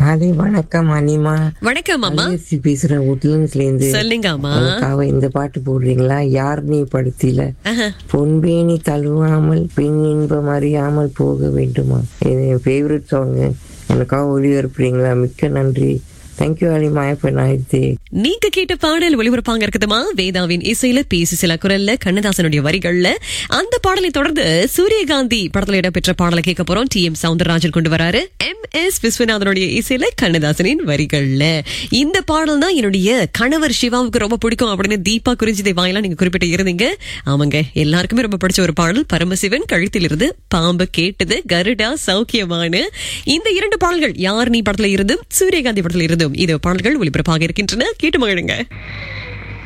மாலை வணக்கம் அனிமா வணக்கம் அம்மா அலியசி பேசுறேன் உட்லண்ட்ஸ்ல இருந்து சொல்லுங்க அம்மா எனக்காக இந்த பாட்டு போடுறீங்களா யார் நீ படுத்தில ஆஹா. பொன்பேணி தழுவாமல் பெண் இன்பம் அறியாமல் போக வேண்டுமா இது என் ஃபேவரட் சாங் எனக்காக ஒளிபரப்புறீங்களா மிக்க நன்றி தேங்க்யூ அலிமா இப்ப நாயிடுச்சு நீங்க கேட்ட பாடல் ஒளிபரப்பாங்க இருக்குதுமா வேதாவின் இசையில பேசி சில குரல்ல கண்ணதாசனுடைய வரிகள்ல அந்த பாடலை தொடர்ந்து சூரியகாந்தி படத்துல இடம்பெற்ற பாடலை கேட்க போறோம் டி எம் சவுந்தரராஜன் கொண்டு வராரு எம் எஸ் விஸ்வநாதனுடைய இசையில கண்ணதாசனின் வரிகள்ல இந்த பாடல் தான் என்னுடைய கணவர் சிவாவுக்கு ரொம்ப பிடிக்கும் அப்படின்னு தீபா குறிஞ்சி வாயிலாம் நீங்க குறிப்பிட்டு இருந்தீங்க ஆமாங்க எல்லாருக்குமே ரொம்ப பிடிச்ச ஒரு பாடல் பரமசிவன் கழுத்திலிருந்து பாம்பு கேட்டது கருடா சௌக்கியமான இந்த இரண்டு பாடல்கள் யார் நீ படத்துல இருந்தும் சூரியகாந்தி படத்துல இருந்தும் இது பாடல்கள் ஒளிபரப்பாக இருக்கின்றன கேட்டு மகிழுங்க